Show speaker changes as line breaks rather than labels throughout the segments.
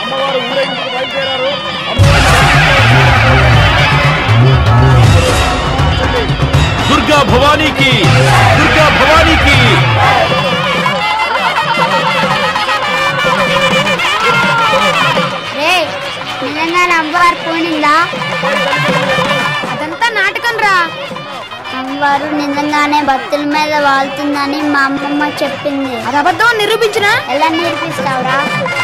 అమ్మవారు ఊరేగింపుకు బయలుదేరారు
దుర్గా భవానీకి దుర్గా భవానీకి
రే నిజంగానే అమ్మవారు పోయిందా
అదంతా నాటకం రా
అమ్మవారు నిజంగానే భక్తుల మీద వాళ్తుందని మా అమ్మమ్మ చెప్పింది
అది అబద్ధం అని నిరూపించిన
ఎలా నేర్పిస్తావురా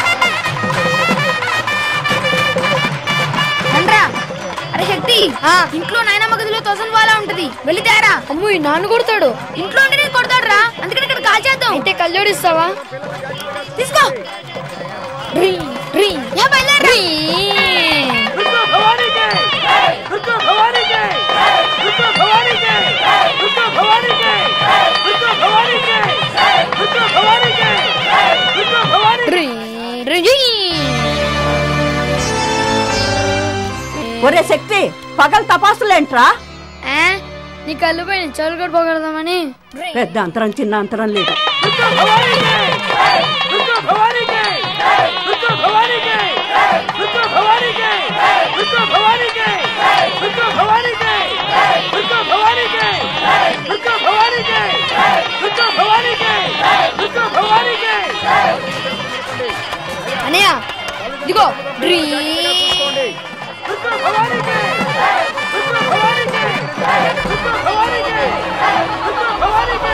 రండ్రా అరే శక్తి ఇంట్లో నాయనమ్మ గదిలో తోసన్ వాలా ఉంటది వెళ్ళి తేరా
అమ్ము ఈ నాన్న కొడతాడు
ఇంట్లో ఉంటేనే కొడతాడు రా అందుకని ఇక్కడ కాల్ చేద్దాం
అయితే కళ్ళోడిస్తావా
తీసుకో
రీ రీ
యా బయలుదేరా
దుర్గా భవానీకి దుర్గా భవానీకి దుర్గా భవానీకి దుర్గా భవానీకి దుర్గా భవానీకి దుర్గా భవానీకి దుర్గా భవానీకి
రీ రీ
ఒరే శక్తి పగలు తపాసులేంట్రా
ఆ, నీ కళ్ళు పైన చెవులు కూడా పోగొడదామని
పెద్ద అంతరం చిన్న అంతరం లేదు
దుర్గా భవానీకి దుర్గా భవానీకి దుర్గా భవానీకి దుర్గా భవానీకి దుర్గా భవానీకి దుర్గా భవానీకి దుర్గా భవానీకి దుర్గా భవానీకి దుర్గా భవానీకి దుర్గా భవానీకి
అనయ్య ఇదిగో రీ
దుర్గా భవానీకి దుర్గా భవానీకి దుర్గా భవానీకి దుర్గా భవానీకి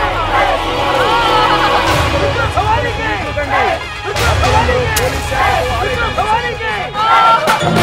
దుర్గా భవానీకి దుర్గా భవానీకి దుర్గా భవానీకి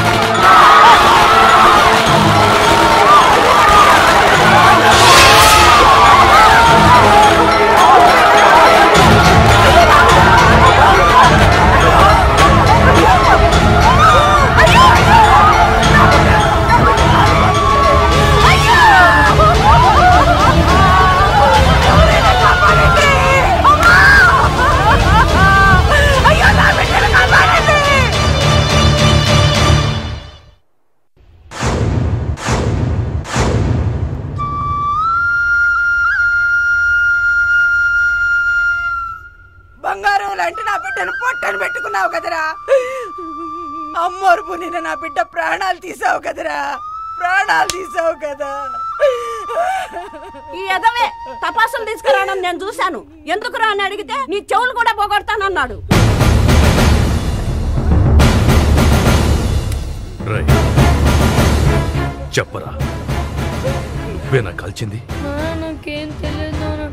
బంగారం లాంటి నా బిడ్డను పొట్టను పెట్టుకున్నావు కదరా అమ్మోరు నిన్న నా బిడ్డ ప్రాణాలు తీసావు కదరా ప్రాణాలు తీసావు కదా
ఈ ఎదవే తపాసులు తీసుకురావడం నేను చూశాను ఎందుకురా అని అడిగితే నీ చెవులు కూడా పోగొడతానన్నాడు
రై చెప్పరా నువ్వేనా కాల్చింది
నాన్న నాకేం తెలియదు నాన్న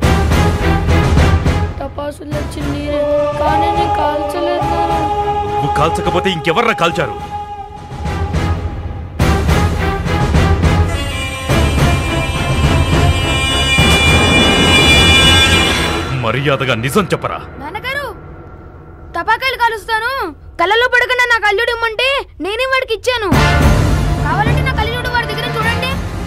టపాసులు వచ్చింది కానీ నేను కాల్చలేదు నాన్న
నువ్వు కాల్చకపోతే ఇంకెవర్రా కాల్చారు మర్యాదగా నిజం చెప్పరా
నాన్నగారు టపాకాయలు కాలుస్తాను కళ్ళలో పడకుండా నాకు అల్లుడు ఇమ్మంటే నేనే వాడికి ఇచ్చాను కావాలంటే నా కళ్ళుడు వాడి దగ్గర చూడండి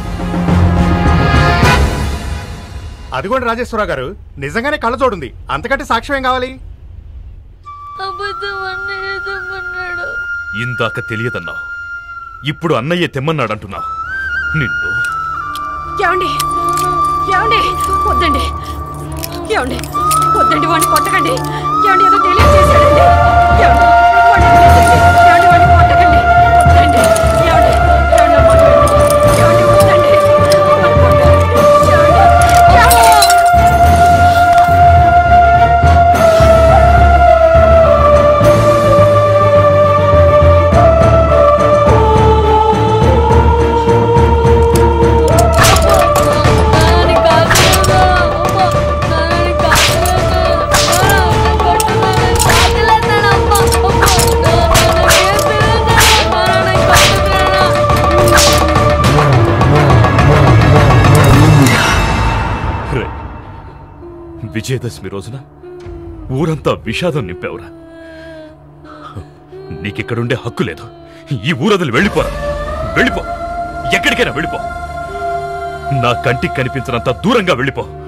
అదిగోండి రాజేశ్వరరావు గారు నిజంగానే కళ్ళ చూడుంది అంతకంటే సాక్ష్యం ఏం కావాలి
అబద్ధం అన్నయ్య తెమ్మన్నాడు
ఇందాక తెలియదన్నావు ఇప్పుడు అన్నయ్య తెమ్మన్నాడంటున్నావు నిన్ను
ఏమండి ఏమండి వద్దండి ఏమండి వద్దండి వాడిని కొట్టకండి ఏమండి ఏదో తెలియదు చేశాడండి ఏమండి వాడిని వదిలేసేయండి. ఏమండి వాడిని కొట్టకండి వద్దండి ఏమండి ఏమండి నా మాట వినండి. ఏమండి వద్దండి వాడిని కొట్టకండి. ఏమండి ఏమండి
నాన్నని కాల్చలేదు అమ్మ నాన్నని కాల్చలేదు నాన్న కొట్టలేదు కాల్చలేదు అమ్మ అమ్మ నాన్నని కాల్చలేదు నాన్నని కాల్చలేదు
రే విజయదశమి రోజున ఊరంతా విషాదం నింపావురా నీకిక్కడుండే హక్కు లేదు ఈ ఊరదులు వెళ్ళిపోరా వెళ్ళిపో ఎక్కడికైనా వెళ్ళిపో నా కంటికి కనిపించినంత దూరంగా వెళ్ళిపో